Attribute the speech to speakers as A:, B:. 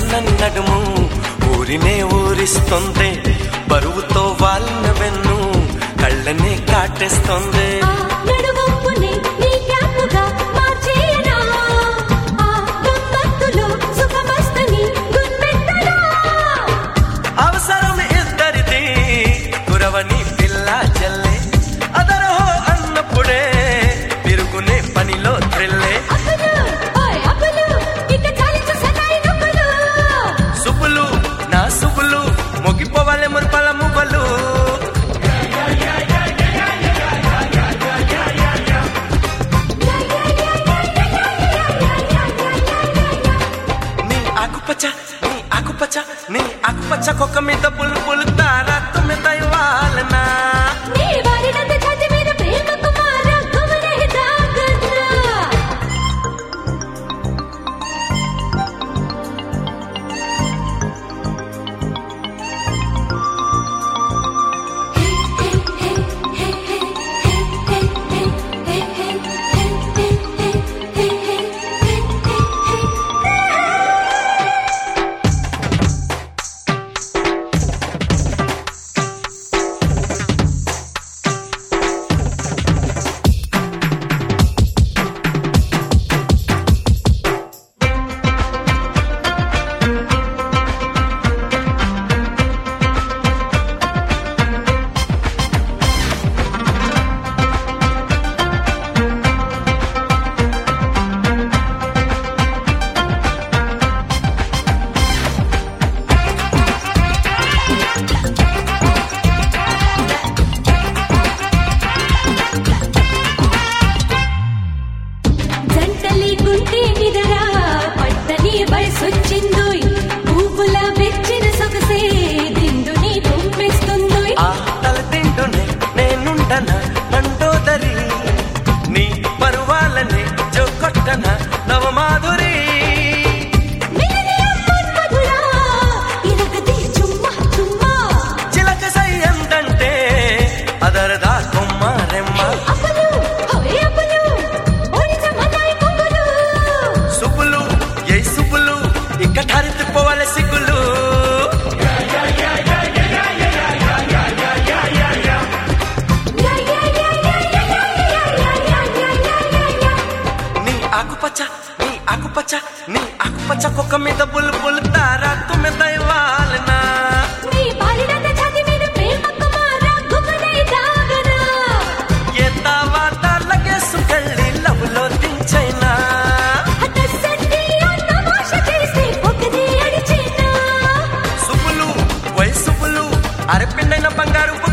A: సన్నని నడుము ఊరినే ఊరిస్తుంది బరువుతో వాళ్ళ వెన్ను కళ్ళనే కాటేస్తుంది
B: ఆ నడువంపుని నీ క్యాపుగా మార్చేయనా ఆ గమ్మత్తులో సుఖమస్తని గుర్పెట్టనా
A: అవసరం ఇద్దరిది కురవని పిల్ల జల్లే అదరహో అన్నప్పుడే తిరుగునే పనిలో త్రిల్లే
B: అప్పులు ఓయ్ అప్పులు ఇక చాలించు సన్నాయి నొప్పులు
A: సుబ్బులు నా సుబ్బులు మొగిపోవాలి మురిపల మువ్వలు నీ ఆకుపచ్చ నీ ఆకుపచ్చ నీ ఆకుపచ్చ కుక్క మీద పులు పులు తారా తుమ్మె దైవాలనా
B: నీ వారినంత ఛాతి మీద ప్రేమ కుమార గుమరే దాగన్నా జంటలి గుంటే నిదరా పట్టని వయసొచ్చిందోయ్ పువ్వుల వెచ్చిన సొగసే దిండుని తుమ్మిస్తుందోయ్
A: ఆ తల తింటూనే నేనుండన మండోదరి నీ పరువాలని జోకొట్టన నవమాధురి
B: మిలినియం మన్మధుడా ఇరగది చుమ్మా చుమ్మా
A: చిలక సై ఎంతంటే అదరదా కొమ్మ రెమ్మ
B: అప్పులు హోయ్ అప్పులు ఓడిచ మన్నాయి కొప్పులు
A: సుబ్బులు ఏ సుబ్బులు ఇక ఠారిత్తిపోవాలి సిగ్గులు
B: యా యా యా యా యా యా యా యా యా యా యా
A: నీ ఆకుపచ్చ నీ ఆకుపచ్చ నీ ఆకుపచ్చ కుక్క మీద బుల్ బుల్ తారా తుమ్మె దైవాలనా
B: నీ బాలినంత ఛాతి మీద ప్రేమ కుమార గుమరే దాగనా
A: ఏ తావాత లగేసుకెళ్ళి లవ్లో దించైనా
B: హతసండి తమాష చేసి ఒకది అడిచేనా
A: సుబ్బులు వై సుబ్బులు అరపిండైన బంగారు